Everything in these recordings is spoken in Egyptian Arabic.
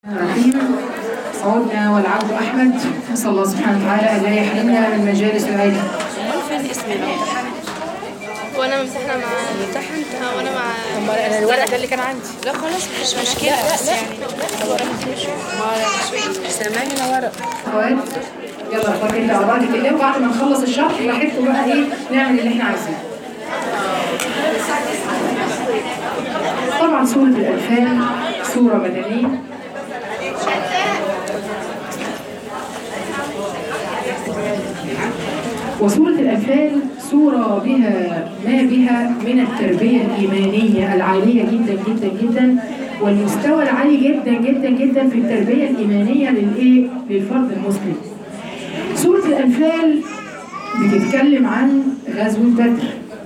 الرحيم عدنا والعبد احمد نسال الله سبحانه وتعالى ان لا يحرمنا من مجالس العلم امال فين اسمي انا امتحنت وانا ممتحنه مع امتحنت ها وانا مع امال انا الورق ده اللي كان عندي لا خلاص مش مشكله بس يعني سامعني انا ورق اخوات يلا اخوات انت اقرا لي كده وبعد ما نخلص الشرح براحتكم بقى ايه نعمل اللي احنا عايزينه طبعا سورة الأنفال سورة مدنية وسورة الأنفال سورة بها ما بها من التربية الإيمانية العالية جدا جدا جدا والمستوى العالي جدا جدا جدا في التربية الإيمانية للإيه؟ للفرد المسلم. سورة الأنفال بتتكلم عن غزوة بدر.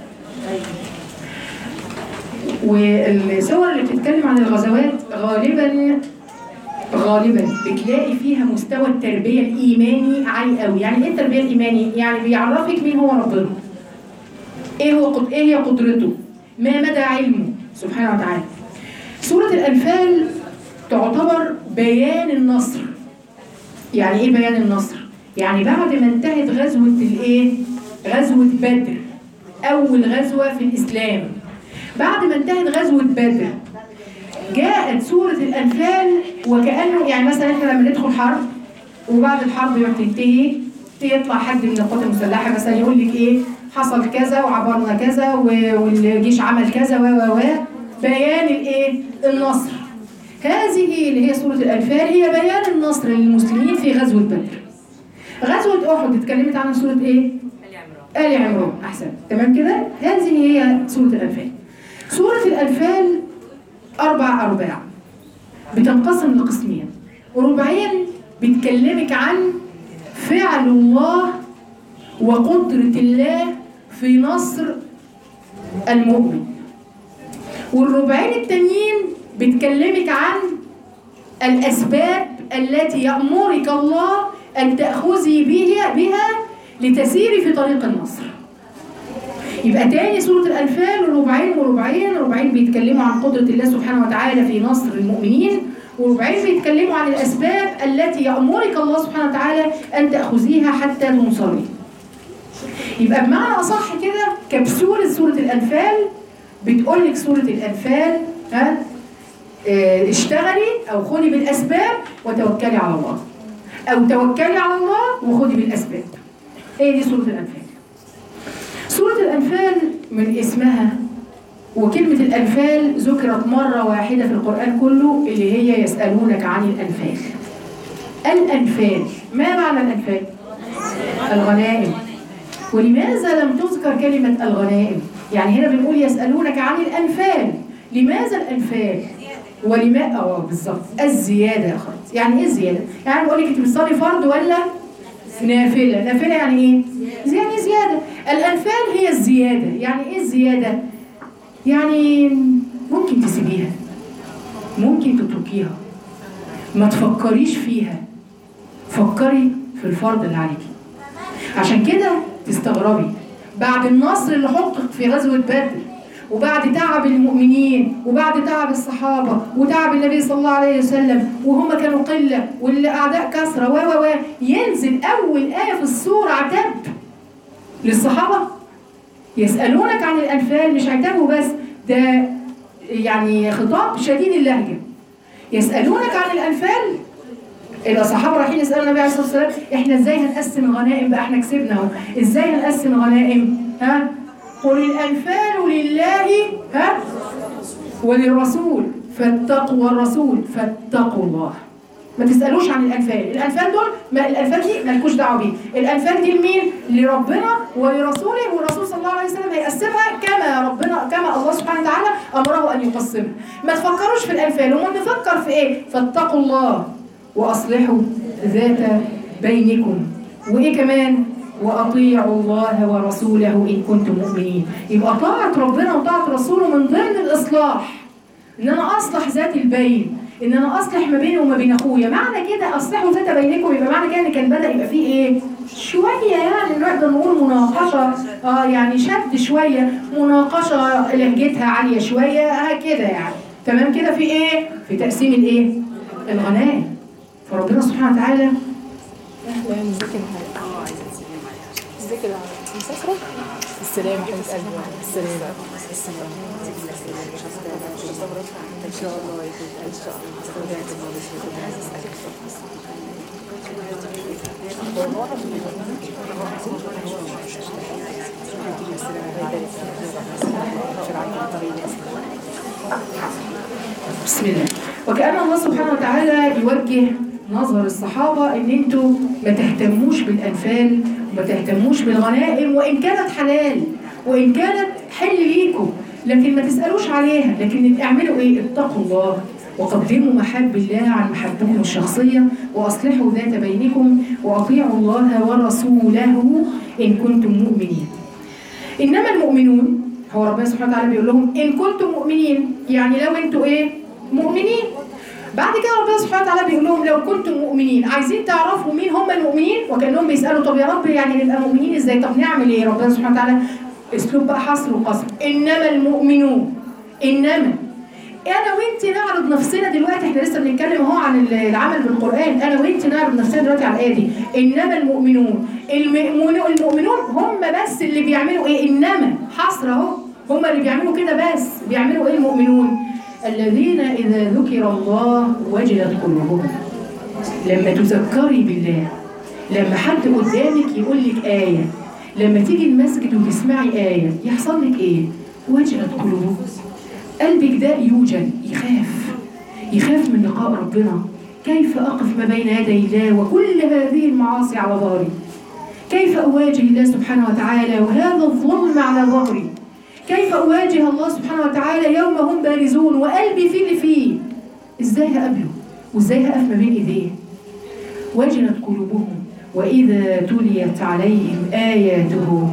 والصور اللي بتتكلم عن الغزوات غالبا غالبا بتلاقي فيها مستوى التربيه الايماني عالي قوي يعني ايه التربيه الايماني يعني بيعرفك مين هو ربنا ايه هو قد... ايه هي قدرته ما مدى علمه سبحانه وتعالى سوره الانفال تعتبر بيان النصر يعني ايه بيان النصر يعني بعد ما انتهت غزوه الايه غزوه بدر اول غزوه في الاسلام بعد ما انتهت غزوه بدر جاءت سورة الأنفال وكأنه يعني مثلا احنا لما ندخل حرب وبعد الحرب ما تنتهي يطلع حد من القوات المسلحة مثلا يقول لك ايه حصل كذا وعبرنا كذا و- والجيش عمل كذا و و و بيان الايه النصر هذه اللي هي سورة الأنفال هي بيان النصر للمسلمين في غزوة بدر غزوة أحد اتكلمت عنها سورة ايه؟ آل عمران أحسن تمام كده؟ هذه هي سورة الأنفال سورة الأنفال أربع أرباع بتنقسم لقسمين وربعين بتكلمك عن فعل الله وقدرة الله في نصر المؤمن والربعين التانيين بتكلمك عن الأسباب التي يأمرك الله أن تأخذي بها, بها لتسيري في طريق النصر يبقى تاني سورة الأنفال ربعين وربعين ربعين بيتكلموا عن قدرة الله سبحانه وتعالى في نصر المؤمنين وربعين بيتكلموا عن الأسباب التي يأمرك الله سبحانه وتعالى أن تأخذيها حتى تنصري يبقى بمعنى أصح كده كبسولة سورة الأنفال بتقول لك سورة الأنفال ها اه، اشتغلي أو خدي بالأسباب وتوكلي على الله أو توكلي على الله وخدي بالأسباب هي دي سورة الأنفال سورة الأنفال من اسمها وكلمة الأنفال ذكرت مرة واحدة في القرآن كله اللي هي يسألونك عن الأنفال الأنفال ما معنى الأنفال؟ الغنائم ولماذا لم تذكر كلمة الغنائم؟ يعني هنا بنقول يسألونك عن الأنفال لماذا الأنفال؟ ولما اه بالظبط الزيادة يا أخوات يعني إيه الزيادة؟ يعني بقول لك أنت بتصلي فرض ولا نافلة نافلة يعني ايه؟ يعني زيادة الأنفال هي الزيادة يعني ايه الزيادة؟ يعني ممكن تسيبيها ممكن تتركيها ما تفكريش فيها فكري في الفرض اللي عليكي عشان كده تستغربي بعد النصر اللي حقق في غزوة بدر وبعد تعب المؤمنين وبعد تعب الصحابة وتعب النبي صلى الله عليه وسلم وهم كانوا قلة والأعداء كثرة و و و ينزل أول آية في السورة عتاب للصحابة يسألونك عن الأنفال مش عتاب وبس ده يعني خطاب شديد اللهجة يسألونك عن الأنفال الصحابه رايحين يسالوا النبي عليه الصلاه والسلام احنا ازاي هنقسم الغنائم بقى احنا كسبنا اهو ازاي هنقسم الغنائم ها قل الانفال لله ها وللرسول فاتقوا والرسول فاتقوا الله ما تسالوش عن الانفال الانفال دول ما الانفال دي مالكوش دعوه بيه الانفال دي لمين لربنا ولرسوله والرسول صلى الله عليه وسلم هيقسمها كما ربنا كما الله سبحانه وتعالى امره ان يقسمها ما تفكروش في الانفال وما نفكر في ايه فاتقوا الله واصلحوا ذات بينكم وايه كمان واطيعوا الله ورسوله ان كنتم مؤمنين يبقى طاعه ربنا وطاعه رسوله من ضمن الاصلاح ان انا اصلح ذات البين ان انا اصلح ما بيني وما بين اخويا معنى كده اصلحوا ذات بينكم يبقى معنى كده ان كان بدا يبقى فيه ايه شويه يعني نقدر نقول مناقشه اه يعني شد شويه مناقشه لهجتها عاليه شويه اه كده يعني تمام كده في ايه في تقسيم الايه الغنائم فربنا سبحانه وتعالى ذكر مسافرة السلام حبيب قلبي السلام السلام ان شاء الله يكون ان شاء بسم الله وكأن الله سبحانه وتعالى يوجه نظر الصحابة إن أنتوا ما تهتموش بالأنفال وما تهتموش بالغنائم وإن كانت حلال وإن كانت حل ليكم لكن ما تسألوش عليها لكن اعملوا إيه؟ اتقوا الله وقدموا محب الله عن محبتكم الشخصية وأصلحوا ذات بينكم وأطيعوا الله ورسوله إن كنتم مؤمنين انما المؤمنون هو ربنا سبحانه وتعالى بيقول لهم ان كنتم مؤمنين يعني لو انتوا ايه مؤمنين بعد كده ربنا سبحانه وتعالى بيقول لهم لو كنتم مؤمنين عايزين تعرفوا مين هم المؤمنين وكانهم بيسالوا طب يا رب يعني نبقى مؤمنين ازاي طب نعمل ايه ربنا سبحانه وتعالى اسلوب بقى حصر وقصر انما المؤمنون انما انا وانت نعرض نفسنا دلوقتي احنا لسه بنتكلم اهو عن العمل بالقران انا وانت نعرض نفسنا دلوقتي على الايه دي انما المؤمنون المؤمنون المؤمنون هم بس اللي بيعملوا ايه انما حصر اهو هم اللي بيعملوا كده بس بيعملوا ايه المؤمنون الذين اذا ذكر الله وجلت قلوبهم لما تذكري بالله لما حد قدامك يقول لك آية لما تيجي المسجد وتسمعي آية يحصل لك إيه؟ وجلت قلوبكم قلبك ده يوجل يخاف يخاف من لقاء ربنا كيف أقف ما بين يدي الله وكل هذه المعاصي على ظهري كيف أواجه الله سبحانه وتعالى وهذا الظلم على ظهري كيف أواجه الله سبحانه وتعالى يوم هم بارزون وقلبي فيه اللي فيه إزاي هقابله وإزاي هقف ما بين إيديه وجلت قلوبهم وإذا تليت عليهم آياته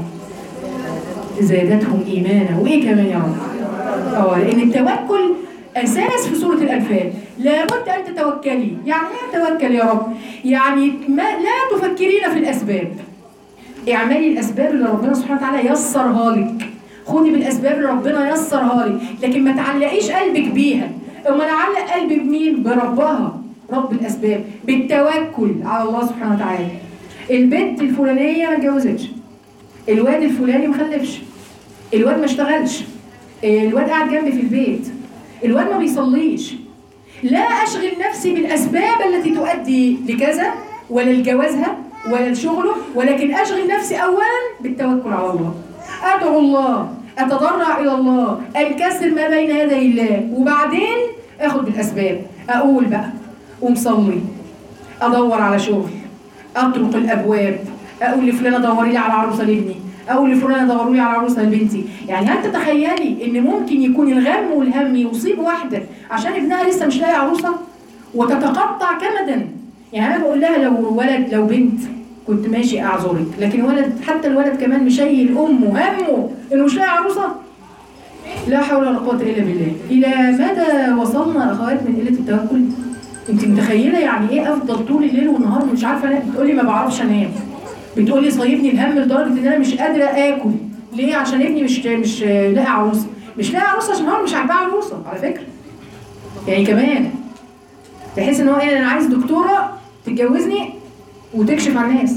زادتهم إيمانا وإيه كمان يا رب؟ اه لأن التوكل أساس في سورة الأنفال لابد أن تتوكلي يعني إيه توكل يا رب؟ يعني ما لا تفكرين في الأسباب اعملي الأسباب اللي ربنا سبحانه وتعالى يسرها لك خدي بالأسباب اللي ربنا يسرها لك لكن ما تعلقيش قلبك بيها أما أعلق قلبي بمين؟ بربها رب الأسباب بالتوكل على الله سبحانه وتعالى البنت الفلانية ما اتجوزتش الواد الفلاني ما خلفش الواد ما اشتغلش الواد قاعد جنبي في البيت الواد ما بيصليش لا أشغل نفسي بالأسباب التي تؤدي لكذا ولا لجوازها ولا لشغله ولكن أشغل نفسي أولا بالتوكل على الله أدعو الله أتضرع إلى الله أنكسر ما بين يدي الله وبعدين أخد بالأسباب أقول بقى ومصلي ادور على شغل اطرق الابواب اقول لفلانه دوري لي على عروسه لابني اقول لفلانه دوروا لي على عروسه لبنتي يعني هل تتخيلي ان ممكن يكون الغم والهم يصيب واحده عشان ابنها لسه مش لاقي عروسه وتتقطع كمدا يعني انا بقول لها لو ولد لو بنت كنت ماشي اعذرك لكن ولد حتى الولد كمان مشيل امه همه انه مش لاقي عروسه لا حول ولا قوه الا بالله الى مدى وصلنا اخوات من قله التوكل انت متخيله يعني ايه افضل طول الليل والنهار مش عارفه انام بتقولي ما بعرفش انام بتقولي صايبني الهم لدرجه ان انا مش قادره اكل ليه عشان ابني مش مش لاقي عروسه مش لاقي عروسه عشان هو مش عاجباه عروسه على فكره يعني كمان تحس ان هو ايه انا عايز دكتوره تتجوزني وتكشف على الناس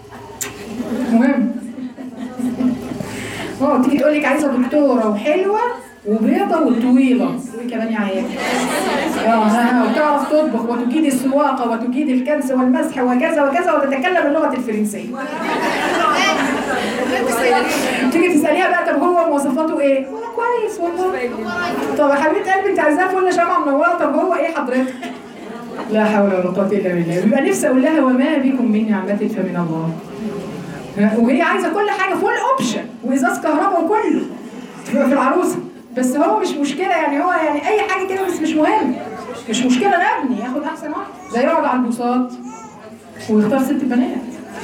مهم اه تيجي تقول لك عايزه دكتوره وحلوه وبيضه وطويله وايه كمان يا عيال اه ها وتعرف تطبخ وتجيد السواقه وتجيد الكنس والمسح وكذا وكذا وتتكلم اللغه الفرنسيه تيجي تساليها بقى طب هو مواصفاته ايه؟ والله كويس والله طب يا حبيبه قلبي انت عايزاه فل شمعه منوره طب هو ايه حضرتك؟ لا حول ولا قوه الا بالله بيبقى نفسي اقول لها وما بكم من نعمه فمن الله وهي عايزه كل حاجه فول اوبشن وازاز كهرباء وكله تبقى في العروسه بس هو مش مشكله يعني هو يعني اي حاجه كده بس مش مهم مش مشكله نبني ياخد احسن واحد زي يقعد على البساط ويختار ست بنات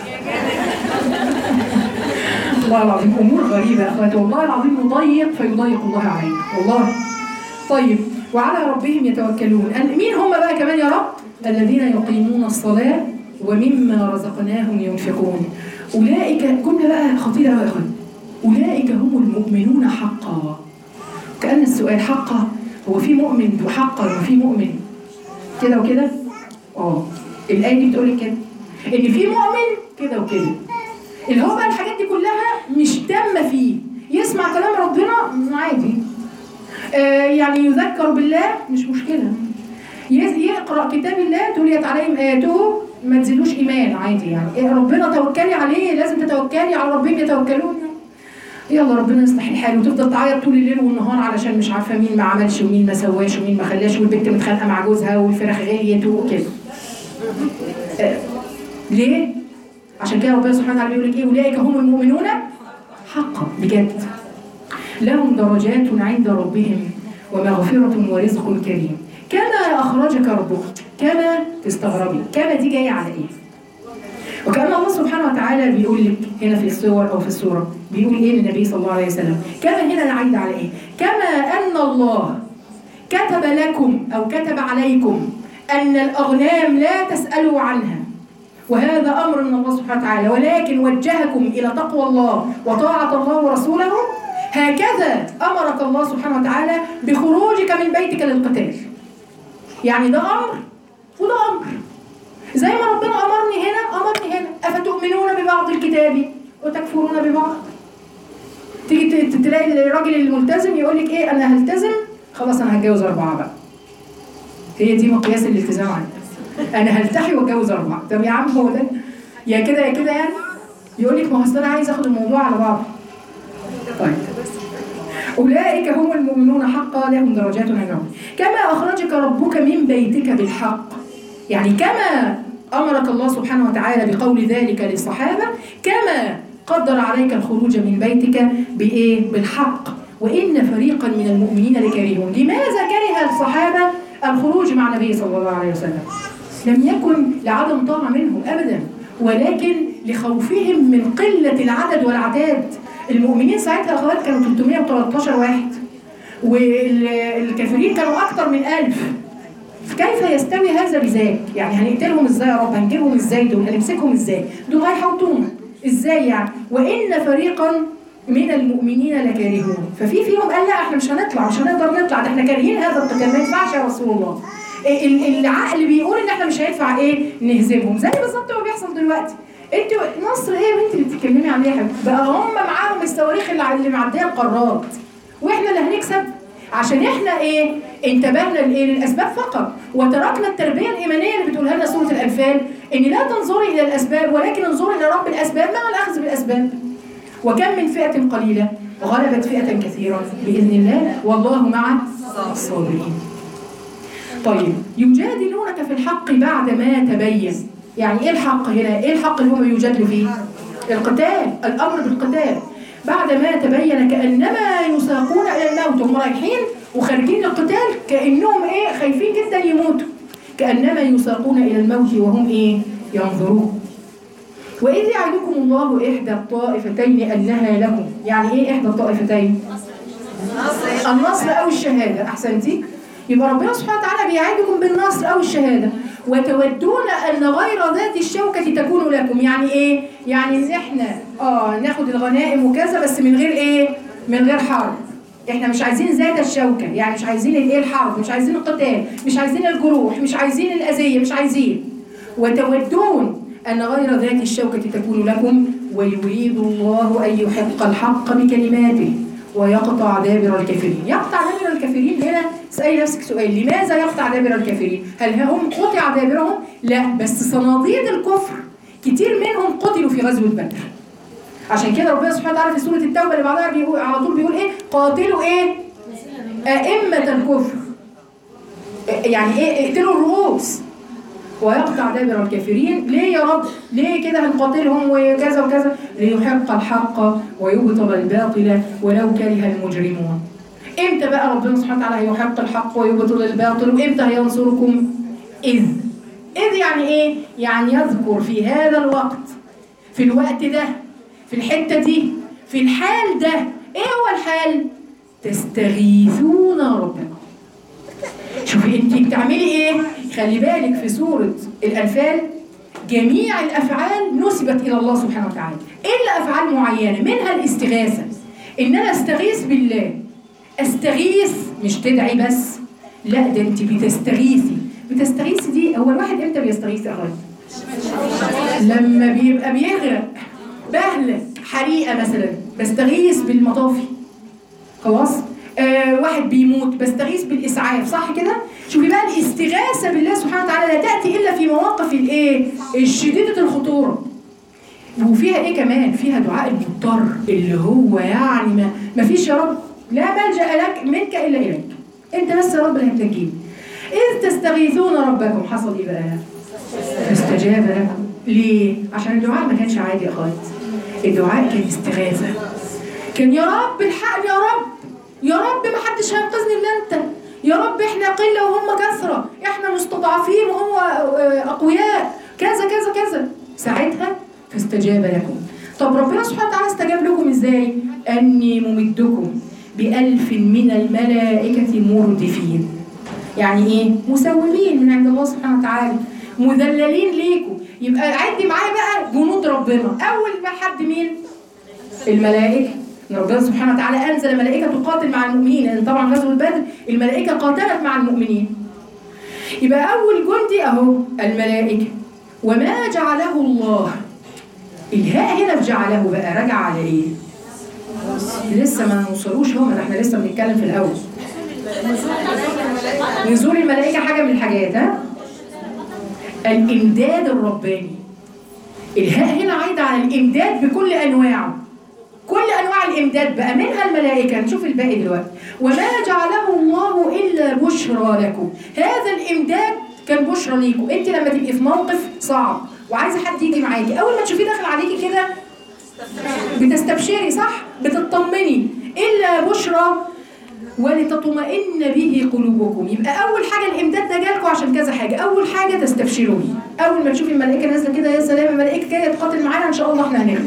والله العظيم امور غريبه يا اخواتي والله العظيم يضيق فيضيق الله علينا والله طيب وعلى ربهم يتوكلون أن- مين هم بقى كمان يا رب الذين يقيمون الصلاه ومما رزقناهم ينفقون اولئك جمله بقى خطيره قوي يا اخواتي اولئك هم المؤمنون حقا كأن السؤال حقا هو في مؤمن وحقا وفي مؤمن كده وكده اه الايه دي بتقول لك كده ان في مؤمن كده وكده اللي هو بقى الحاجات دي كلها مش تامه فيه يسمع كلام ربنا عادي آه يعني يذكر بالله مش مشكله يز- يقرا كتاب الله تليت عليهم اياته ما تزيدوش ايمان عادي يعني إيه ربنا توكلي عليه لازم تتوكلي على ربهم يتوكلون يلا ربنا يصلح الحال وتفضل تعيط طول الليل والنهار علشان مش عارفه مين ما عملش ومين ما سواش ومين ما خلاش والبنت متخانقه مع جوزها والفراخ غليت وكده. آه، ليه؟ عشان كده ربنا سبحانه وتعالى بيقول لك ايه اولئك هم المؤمنون حقا بجد. لهم درجات عند ربهم ومغفرة ورزق كريم كما أخرجك ربك كما تستغربي كما دي جاية على إيه وكأن الله سبحانه وتعالى بيقول لك هنا في الصور أو في السورة بيقول إيه للنبي صلى الله عليه وسلم كما هنا عايد على إيه كما أن الله كتب لكم أو كتب عليكم أن الأغنام لا تسألوا عنها وهذا أمر من الله سبحانه وتعالى ولكن وجهكم إلى تقوى الله وطاعة الله ورسوله هكذا أمرك الله سبحانه وتعالى بخروجك من بيتك للقتال يعني ده أمر وده أمر زي ما ربنا أمرني هنا أمرني هنا أفتؤمنون ببعض الكتاب وتكفرون ببعض تيجي ت- تلاقي الراجل الملتزم يقول لك ايه انا هلتزم خلاص انا هتجوز اربعه بقى هي دي مقياس الالتزام عندي انا هلتحي واتجوز اربعه طب يا عم هو ده يا كده يا كده يعني يقول لك ما هو أصل انا عايز اخد الموضوع على بعض طيب أولئك هم المؤمنون حقا لهم درجات عند ربهم كما أخرجك ربك من بيتك بالحق يعني كما أمرك الله سبحانه وتعالى بقول ذلك للصحابة كما قدر عليك الخروج من بيتك بإيه؟ بالحق وإن فريقا من المؤمنين لكارهون لماذا كره الصحابة الخروج مع النبي صلى الله عليه وسلم لم يكن لعدم طاعة منهم أبدا ولكن لخوفهم من قلة العدد والعداد المؤمنين ساعتها أخوات كانوا 313 واحد والكافرين كانوا أكثر من ألف كيف يستوي هذا بذاك؟ يعني هنقتلهم ازاي يا رب؟ هنجيبهم ازاي دول؟ هنمسكهم ازاي؟ دول هيحوطونا ازاي يعني؟ وان فريقا من المؤمنين لكارهون، ففي فيهم قال لا احنا مش هنطلع مش هنقدر نطلع ده احنا كارهين هذا القتال ما ينفعش يا رسول الله. ال- العقل بيقول ان احنا مش هينفع ايه؟ نهزمهم، زي بالظبط ما بيحصل دلوقتي. انتوا مصر ايه يا بنتي اللي بتتكلمي عليها يا حبيبتي؟ بقى هم معاهم الصواريخ اللي اللي معديه القارات. واحنا اللي هنكسب عشان احنا ايه انتبهنا لايه للاسباب فقط وتركنا التربيه الايمانيه اللي بتقولها لنا سوره الانفال ان لا تنظري الى الاسباب ولكن انظري الى رب الاسباب مع الاخذ بالاسباب وكم من فئه قليله غلبت فئه كثيره باذن الله والله مع الصابرين طيب يجادلونك في الحق بعد ما تبين يعني ايه الحق هنا ايه الحق اللي هم بيجادلوا فيه القتال الامر بالقتال بعد ما تبين كانما يساقون الى الموت هم رايحين وخارجين للقتال كانهم ايه خايفين جدا يموتوا كانما يساقون الى الموت وهم ايه ينظرون واذ يعدكم الله احدى الطائفتين انها لكم يعني ايه احدى الطائفتين النصر او الشهاده احسنتي يبقى ربنا سبحانه وتعالى بيعدكم بالنصر او الشهاده وتودون ان غير ذات الشوكه تكون لكم يعني ايه يعني ان احنا اه ناخد الغنائم وكذا بس من غير ايه من غير حرب احنا مش عايزين ذات الشوكه يعني مش عايزين الايه الحرب مش عايزين القتال مش عايزين الجروح مش عايزين الاذيه مش عايزين وتودون أن غير ذات الشوكة تكون لكم ويريد الله أن يحق الحق بكلماته ويقطع دابر الكافرين يقطع دابر الكافرين هنا اسألي نفسك سؤال لماذا يقطع دابر الكافرين هل هم قطع دابرهم لا بس صناديد الكفر كتير منهم قتلوا في غزوة بدر عشان كده ربنا سبحانه وتعالى في سورة التوبة اللي بعدها بيقول على طول بيقول ايه قاتلوا ايه أئمة الكفر يعني ايه اقتلوا الرؤوس ويقطع دابر الكافرين ليه يا رب ليه كده هنقاتلهم وكذا وكذا ليحق الحق ويبطل الباطل ولو كره المجرمون امتى بقى ربنا سبحانه وتعالى هيحق الحق ويبطل الباطل وامتى هينصركم اذ اذ يعني ايه يعني يذكر في هذا الوقت في الوقت ده في الحته دي في الحال ده ايه هو الحال تستغيثون ربكم شوفي انت بتعملي ايه خلي بالك في سورة الأنفال جميع الأفعال نسبت إلى الله سبحانه وتعالى إلا أفعال معينة منها الاستغاثة إن أنا أستغيث بالله أستغيث مش تدعي بس لا ده أنت بتستغيثي بتستغيث دي هو الواحد امتى بيستغيث يا اخوات لما بيبقى بيغرق بهلة حريقة مثلا بستغيث بالمطافي خلاص آه واحد بيموت بستغيث بالإسعاف صح كده شوفي بقى الاستغاثة بالله سبحانه وتعالى لا تأتي إلا في مواقف الإيه الشديدة الخطورة وفيها إيه كمان فيها دعاء المضطر اللي هو يعني ما, ما فيش يا رب لا ملجأ لك منك إلا إليك أنت بس يا رب اللي هتنجيني إذ تستغيثون ربكم حصل إيه بقى فاستجاب لكم ليه؟ عشان الدعاء ما كانش عادي يا اخوات الدعاء كان استغاثة كان يا رب الحقني يا رب يا رب ما حدش هينقذني الا انت يا رب احنا قلة وهم كثرة احنا مستضعفين وهو آه، اقوياء كذا كذا كذا ساعتها فاستجاب لكم طب ربنا سبحانه وتعالى استجاب لكم ازاي؟ اني ممدكم بألف من الملائكة مردفين يعني ايه مسومين من عند الله سبحانه وتعالى مذللين ليكم يبقى عد معايا بقى جنود ربنا اول ما حد مين الملائكه إن ربنا سبحانه وتعالى انزل ملائكه تقاتل مع المؤمنين لان طبعا غزوه بدر الملائكه قاتلت مع المؤمنين يبقى اول جندي اهو الملائكه وما جعله الله الهاء هنا في جعله بقى رجع على ايه لسه ما نوصلوش هو ده احنا لسه بنتكلم في الاول نزول الملائكة حاجة من الحاجات ها الإمداد الرباني الهاء هنا عايدة على الإمداد بكل أنواعه كل أنواع الإمداد بقى منها الملائكة نشوف الباقي دلوقتي وما جعله الله إلا بشرى لكم هذا الإمداد كان بشرى ليكم أنت لما تبقي في موقف صعب وعايزة حد يجي معاكي أول ما تشوفيه داخل عليكي كده بتستبشري صح بتطمني إلا بشرى ولتطمئن به قلوبكم يبقى اول حاجه الامداد ده جالكم عشان كذا حاجه اول حاجه تستبشروا بيه اول ما تشوفي الملائكه نازله كده يا سلام الملائكه جايه تقاتل معانا ان شاء الله احنا هنغلب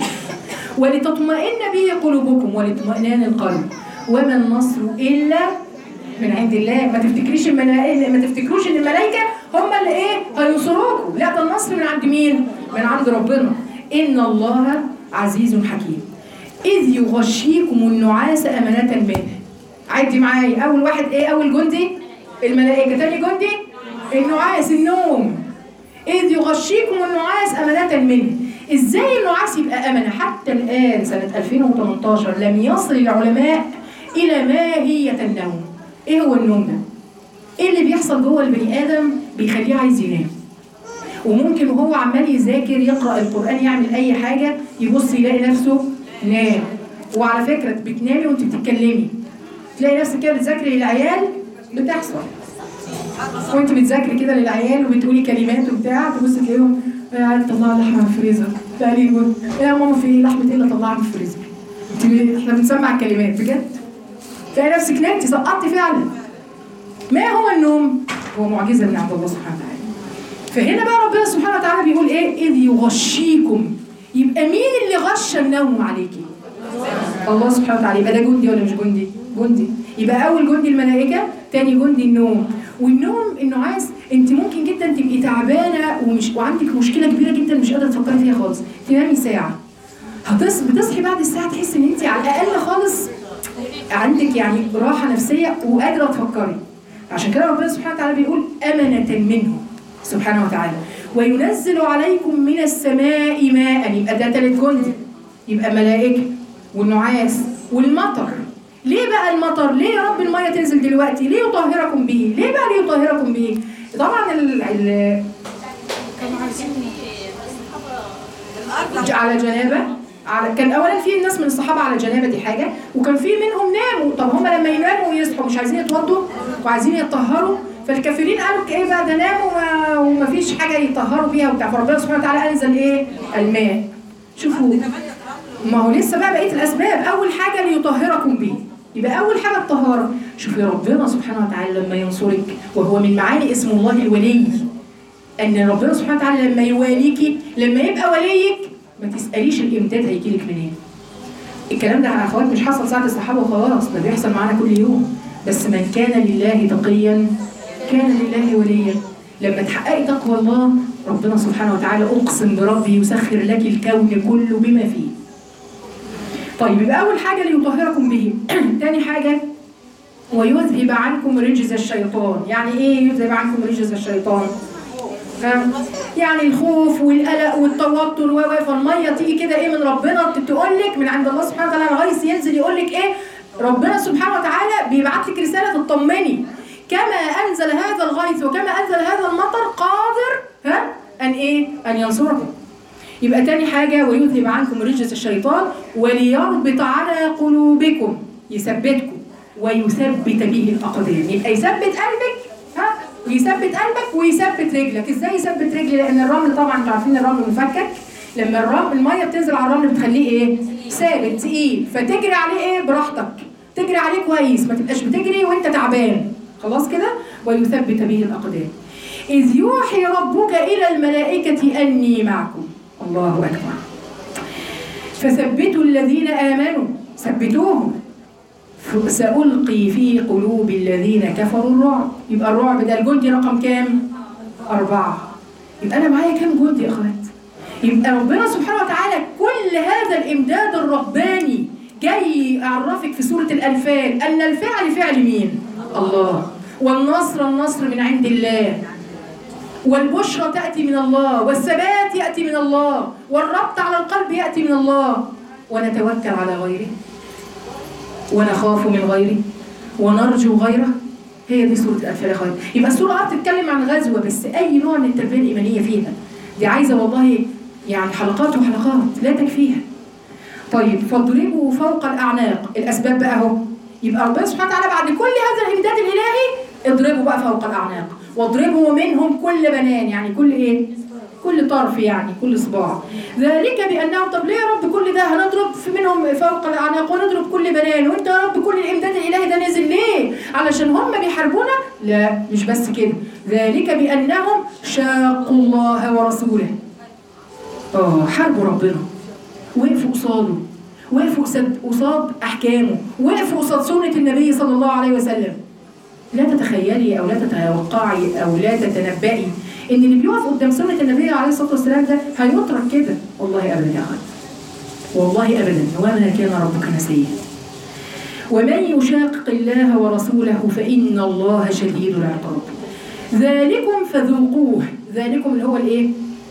ولتطمئن به قلوبكم ولطمئنان القلب وما النصر الا من عند الله ما تفتكريش الملائكه ما تفتكروش ان الملائكه هم اللي ايه هينصروكم لا ده النصر من عند مين من عند ربنا ان الله عزيز حكيم اذ يغشيكم النعاس امانه منه عدي معايا اول واحد ايه اول جندي الملائكه تاني جندي النعاس النوم اذ يغشيكم النعاس امانه منه ازاي النعاس يبقى امنه حتى الان سنه 2018 لم يصل العلماء الى ماهيه النوم ايه هو النوم ده ايه اللي بيحصل جوه البني ادم بيخليه عايز ينام وممكن وهو عمال يذاكر يقرا القران يعمل اي حاجه يبص يلاقي نفسه نام وعلى فكره بتنامي وانت بتتكلمي تلاقي نفسك كده بتذاكري للعيال بتحصل وانت بتذاكري كده للعيال وبتقولي كلمات وبتاع تبص تلاقيهم يا عيال طلع لحمه في الفريزر تقريبا يا ماما في ايه لحمه ايه اللي طلعها من الفريزر انت احنا بنسمع الكلمات بجد تلاقي نفسك نمتي سقطتي فعلا ما هو النوم هو معجزه من عند الله سبحانه وتعالى فهنا بقى ربنا سبحانه وتعالى بيقول ايه اذ يغشيكم يبقى مين اللي غش النوم عليكي الله سبحانه وتعالى يبقى ده جندي ولا مش جندي جندي يبقى اول جندي الملائكه تاني جندي النوم والنوم النعاس انت ممكن جدا تبقي تعبانه ومش وعندك مشكله كبيره جدا مش قادره تفكري فيها خالص تنامي ساعه هتص بتصحي بعد الساعه تحسي ان انت على الاقل خالص عندك يعني راحه نفسيه وقادره تفكري عشان كده ربنا سبحانه وتعالى بيقول امنه منه سبحانه وتعالى وينزل عليكم من السماء ماء يبقى ده تالت جندي يبقى ملائكه والنعاس والمطر ليه بقى المطر؟ ليه يا رب المية تنزل دلوقتي؟ ليه يطهركم به؟ ليه بقى ليه يطهركم به؟ طبعا ال ال على جنابة على كان اولا في ناس من الصحابه على جنابه دي حاجه وكان في منهم ناموا طب هم لما يناموا ويصحوا مش عايزين يتوضوا وعايزين يتطهروا فالكافرين قالوا ايه بقى ده ناموا وما- ومفيش حاجه يطهروا بيها وبتاع فربنا سبحانه وتعالى انزل ايه؟ الماء شوفوا ما هو لسه بقى بقيه الاسباب اول حاجه ليطهركم به يبقى اول حاجه الطهاره شوفي ربنا سبحانه وتعالى لما ينصرك وهو من معاني اسم الله الولي ان ربنا سبحانه وتعالى لما يواليكي لما يبقى وليك ما تساليش الامداد هيجيلك منين الكلام ده يا اخوات مش حصل ساعه الصحابه وخلاص ده بيحصل معانا كل يوم بس من كان لله تقيا كان لله وليا لما تحققي تقوى الله ربنا سبحانه وتعالى اقسم بربي يسخر لك الكون كله بما فيه طيب يبقى اول حاجه ليطهركم به تاني حاجه ويذهب عنكم رجز الشيطان يعني ايه يذهب عنكم رجز الشيطان ها؟ يعني الخوف والقلق والتوتر و و- فالميه تيجي كده ايه من ربنا تقول لك من عند الله سبحانه وتعالى الغيث ينزل يقول لك ايه ربنا سبحانه وتعالى بيبعت لك رساله تطمني كما انزل هذا الغيث وكما انزل هذا المطر قادر ها ان ايه ان ينصركم يبقى تاني حاجة ويذهب عنكم رجس الشيطان وليربط على قلوبكم يثبتكم ويثبت به الأقدام يبقى يثبت قلبك ها ويثبت قلبك ويثبت رجلك ازاي يثبت رجلي لأن الرمل طبعا انتوا عارفين الرمل مفكك لما الرمل المية بتنزل على الرمل بتخليه ايه ثابت تقيل فتجري عليه ايه براحتك تجري عليه كويس ما تبقاش بتجري وانت تعبان خلاص كده ويثبت به الأقدام إذ يوحي ربك إلى الملائكة أني معكم الله أكبر فثبتوا الذين آمنوا ثبتوهم ف- سألقي في قلوب الذين كفروا الرعب يبقى الرعب ده الجندي رقم كام؟ أربعة يبقى أنا معايا كام جندي يا أخوات؟ يبقى ربنا سبحانه وتعالى كل هذا الإمداد الرباني جاي يعرفك في سورة الأنفال أن الفعل فعل مين؟ الله والنصر النصر من عند الله والبشرى تأتي من الله والثبات يأتي من الله والربط على القلب يأتي من الله ونتوكل على غيره ونخاف من غيره ونرجو غيره هي دي سورة الأنفال يا اخوات يبقى السورة اه بتتكلم عن غزوة بس أي نوع من التربية الإيمانية فيها دي عايزة والله يعني حلقات وحلقات لا تكفيها طيب فاضربوا فوق الأعناق الأسباب بقى أهو يبقى ربنا سبحانه وتعالى بعد كل هذا الإمداد الإلهي اضربوا بقى فوق الأعناق واضربوا منهم كل بنان يعني كل إيه؟ كل طرف يعني كل صباع ذلك بأنهم طب ليه يا رب كل ده هنضرب في منهم فوق الأعناق ونضرب كل بنان وأنت يا رب كل الإمداد الإلهي ده نزل ليه؟ علشان هم بيحاربونا؟ لا مش بس كده ذلك بأنهم شاقوا الله ورسوله اه حاربوا ربنا وقفوا قصاده وقفوا قصاد قصاد احكامه وقفوا قصاد سنه النبي صلى الله عليه وسلم لا تتخيلي او لا تتوقعي او لا تتنبئي ان اللي بيقف قدام سنه النبي عليه الصلاه والسلام ده هيترك كده والله ابدا يا اخوان والله ابدا وما كان ربك نسيا ومن يشاقق الله ورسوله فان الله شديد العقاب ذلكم فذوقوه ذلكم اللي هو الايه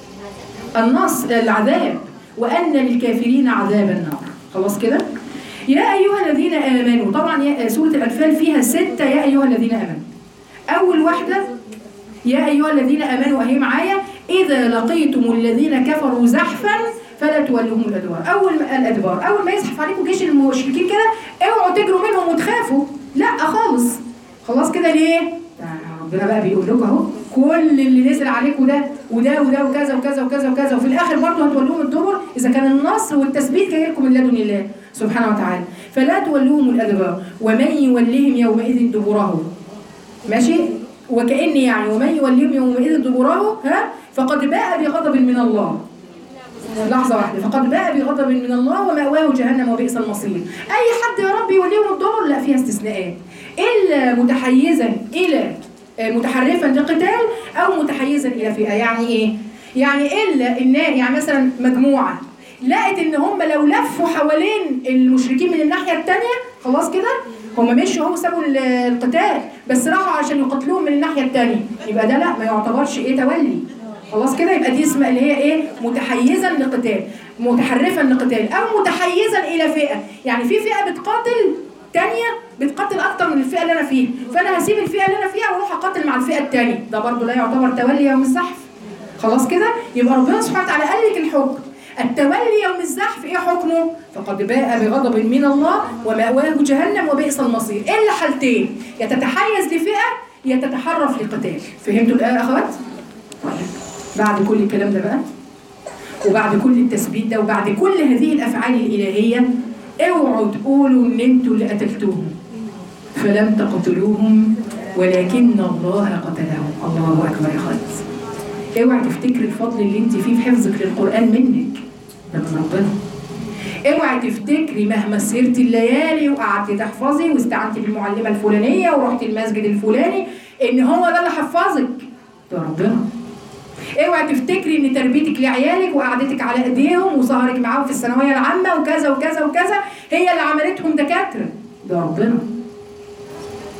النص العذاب وأن للكافرين عذاب النار خلاص كده يا أيها الذين آمنوا طبعا يا- سورة الأنفال فيها ستة يا أيها الذين آمنوا أول واحدة يا أيها الذين آمنوا أهي معايا إذا لقيتم الذين كفروا زحفا فلا تولوهم الأدبار أول ما الأدبار أول ما يزحف عليكم جيش المشركين كده اوعوا تجروا منهم وتخافوا لا خالص خلاص كده ليه؟ ده ربنا بقى بيقول لكم اهو كل اللي نزل عليكم ده وده وده وكذا وكذا وكذا وكذا وفي الاخر برضه هتولوهم الدبر اذا كان النصر والتثبيت جاي لكم من لدن الله سبحانه وتعالى فلا تولوهم الادبار ومن يولهم يومئذ دبره ماشي وكأن يعني ومن يوليهم يومئذ دبره ها فقد باء بغضب من الله لحظة واحدة فقد باء بغضب من الله ومأواه جهنم وبئس المصير أي حد يا رب يوليهم الدبر لا فيها استثناءات إلا متحيزا إلى آه، متحرفا لقتال أو متحيزا إلى فئة يعني إيه؟ يعني إلا إن يعني مثلا مجموعة لقت إن هم لو لفوا حوالين المشركين من الناحية التانية خلاص كده هم مشوا هم سابوا ال- القتال بس راحوا عشان يقتلوهم من الناحية التانية يبقى ده لا ما يعتبرش إيه تولي خلاص كده يبقى دي اسمها اللي هي ايه متحيزا لقتال متحرفا لقتال او متحيزا الى فئه يعني في فئه بتقاتل تانية بتقاتل اكتر من الفئه اللي انا فيها فانا هسيب الفئه اللي انا فيها واروح اقاتل مع الفئه التانية ده برضه لا يعتبر تولي يوم الزحف خلاص كده يبقى ربنا سبحانه وتعالى قال لك الحكم التولي يوم الزحف ايه حكمه فقد باء بغضب من الله ومأواه جهنم وبئس المصير الا حالتين يا تتحيز لفئه يا تتحرف لقتال فهمتوا الايه يا اخوات طيب بعد كل الكلام ده بقى وبعد كل التثبيت ده وبعد كل هذه الافعال الالهيه اوعوا تقولوا ان انتوا اللي قتلتوهم فلم تقتلوهم ولكن الله قتلهم الله اكبر يا خالد اوعى تفتكري الفضل اللي انت فيه في حفظك للقران منك ده من ربنا اوعي تفتكري مهما سهرتي الليالي وقعدتي تحفظي واستعنتي بالمعلمه الفلانيه ورحتي المسجد الفلاني ان هو ده اللي حفظك ده ربنا اوعي تفتكري ان تربيتك لعيالك وقعدتك على ايديهم وسهرك معاهم في الثانويه العامه وكذا وكذا وكذا هي اللي عملتهم دكاتره ده ربنا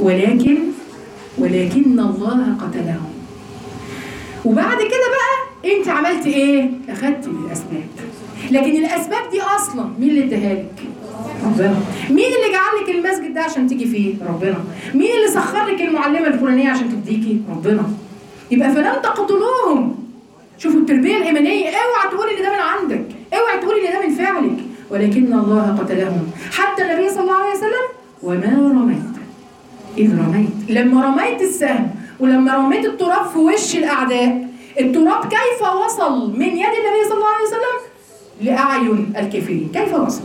ولكن ولكن الله قتلهم وبعد كده بقى انت عملت ايه اخدت بالاسباب لكن الاسباب دي اصلا مين اللي اداها لك ربنا مين اللي جعل لك المسجد ده عشان تيجي فيه ربنا مين اللي سخر لك المعلمه الفلانيه عشان تديكي ربنا يبقى فلم تقتلوهم شوفوا التربيه الايمانيه اوعى تقولي ان ده من عندك اوعى تقولي ان ده من فعلك ولكن الله قتلهم حتى النبي صلى الله عليه وسلم وما رميت إذ رميت لما رميت السهم ولما رميت التراب في وش الأعداء التراب كيف وصل من يد النبي صلى الله عليه وسلم لأعين الكافرين كيف وصل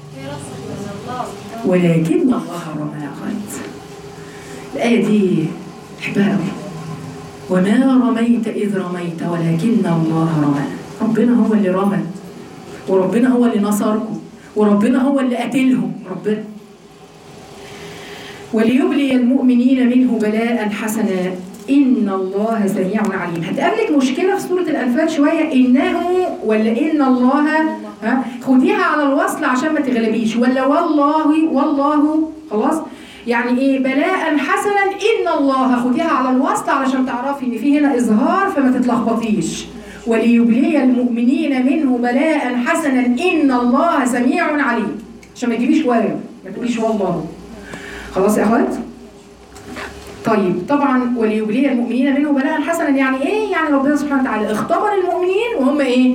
ولكن الله رمى قد الآية دي أحبها أوي وما رميت إذ رميت ولكن الله رمى ربنا هو اللي رمى وربنا هو اللي نصركم وربنا هو اللي قتلهم ربنا وليبلي المؤمنين منه بلاء حسنا إن الله سميع عليم هتقابلك مشكلة في سورة الأنفال شوية إنه ولا إن الله ها خديها على الوصل عشان ما تغلبيش ولا والله والله خلاص يعني ايه بلاء حسنا ان الله خديها على الوصل علشان تعرفي ان في هنا اظهار فما تتلخبطيش وليبلي المؤمنين منه بلاء حسنا ان الله سميع عليم عشان ما تجيبيش واو ما تقوليش والله خلاص يا اخوات طيب طبعا وليبلي المؤمنين منه بلاء حسنا يعني ايه يعني ربنا سبحانه وتعالى اختبر المؤمنين وهم ايه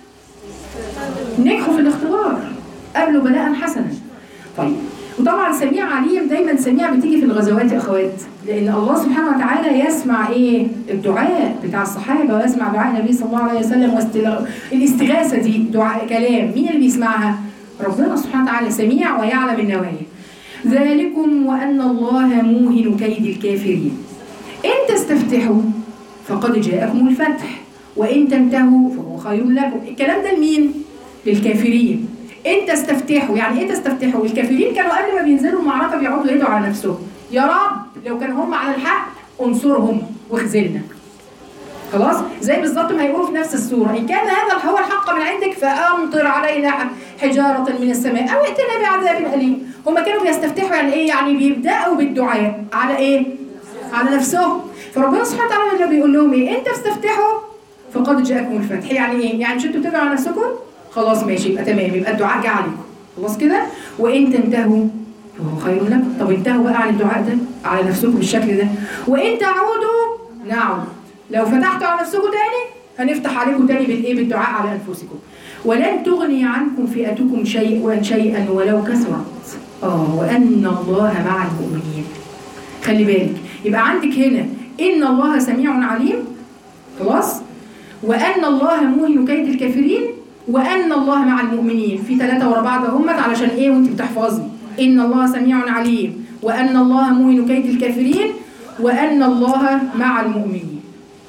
نجحوا في الاختبار قابلوا بلاء حسنا طيب وطبعا سميع عليم دايما سميع بتيجي في الغزوات يا اخوات لان الله سبحانه وتعالى يسمع ايه الدعاء بتاع الصحابه ويسمع دعاء النبي صلى الله عليه وسلم واستل... الاستغاثه دي دعاء كلام مين اللي بيسمعها ربنا سبحانه وتعالى سميع ويعلم النوايا ذلكم وان الله موهن كيد الكافرين ان تستفتحوا فقد جاءكم الفتح وان تنتهوا فهو خير لكم الكلام ده لمين للكافرين ان تستفتحوا يعني ايه تستفتحوا الكافرين كانوا قبل ما بينزلوا المعركه بيقعدوا يدعوا على نفسهم يا رب لو كانوا هم على الحق انصرهم واخذلنا خلاص زي بالظبط ما هيقولوا في نفس السوره ان كان هذا هو الحق من عندك فامطر علينا حجاره من السماء او ائتنا بعذاب اليم هم كانوا بيستفتحوا يعني ايه يعني بيبداوا بالدعاء على ايه على نفسهم فربنا سبحانه وتعالى لما بيقول لهم ايه انت تستفتحوا فقد جاءكم الفتح يعني ايه يعني مش انتوا بتدعوا على نفسكم خلاص ماشي يبقى تمام يبقى الدعاء جه عليكم خلاص كده وان تنتهوا فهو خير لكم طب انتهوا بقى عن الدعاء ده على نفسكم بالشكل ده وان تعودوا نعود لو فتحتوا على نفسكم تاني هنفتح عليكم تاني بالايه بالدعاء على انفسكم ولن تغني عنكم فئتكم شيئا شيئا ولو كثرت اه وان الله مع المؤمنين خلي بالك يبقى عندك هنا ان الله سميع عليم خلاص وان الله موهن كيد الكافرين وان الله مع المؤمنين في ثلاثه ورا بعض همت علشان ايه وانت بتحفظي ان الله سميع عليم وان الله موهن كيد الكافرين وان الله مع المؤمنين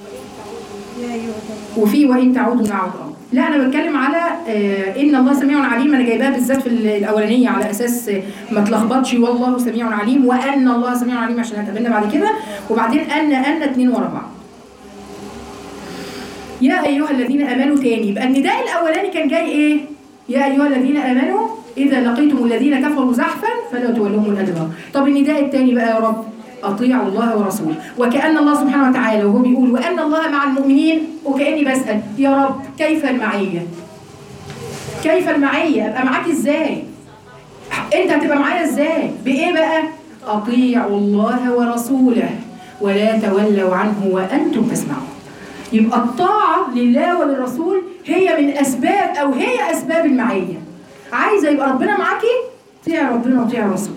وفي وان تعودوا نعود اه لا انا بتكلم على آه ان الله سميع عليم انا جايباها بالذات في الاولانيه على اساس آه، ما تلخبطش والله سميع عليم وان الله سميع عليم عشان هتقابلنا بعد كده وبعدين ان ان اتنين ورا بعض يا ايها الذين امنوا تاني يبقى النداء الاولاني كان جاي ايه يا ايها الذين امنوا اذا لقيتم الذين كفروا زحفا فلا تولوهم الادبار طب النداء الثاني بقى يا رب اطيعوا الله ورسوله وكان الله سبحانه وتعالى وهو بيقول وان الله مع المؤمنين وكاني بسال يا رب كيف المعيه كيف المعيه ابقى معاك ازاي انت هتبقى معايا ازاي بايه بقى اطيعوا الله ورسوله ولا تولوا عنه وانتم تسمعون يبقى الطاعة لله وللرسول هي من أسباب أو هي أسباب المعية عايزة يبقى ربنا معاكي طيع ربنا وطيع الرسول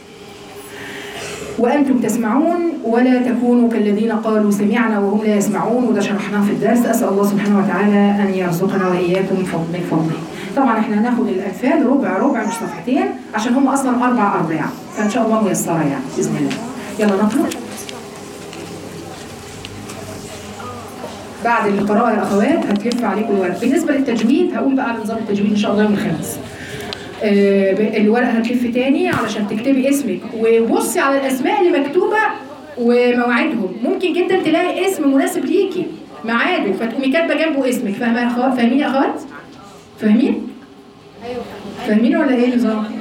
وأنتم تسمعون ولا تكونوا كالذين قالوا سمعنا وهم لا يسمعون وده شرحناه في الدرس أسأل الله سبحانه وتعالى أن يرزقنا وإياكم من فضل من فضله طبعا احنا هناخد الأنفال ربع ربع مش صفحتين عشان هم أصلا أربع أرباع فإن شاء الله ميسرة يعني بإذن الله يلا نقرأ بعد القراءة يا أخوات هتلف عليكم الورق بالنسبة للتجويد هقول بقى على نظام التجويد إن شاء الله يوم الخميس آه، الورق هتلف تاني علشان تكتبي اسمك وبصي على الأسماء اللي مكتوبة ومواعيدهم ممكن جدا تلاقي اسم مناسب ليكي ميعاده فتقومي كاتبة جنبه اسمك فاهمة يا أخوات فاهمين يا أخوات؟ فاهمين؟ فاهمين ولا إيه النظام؟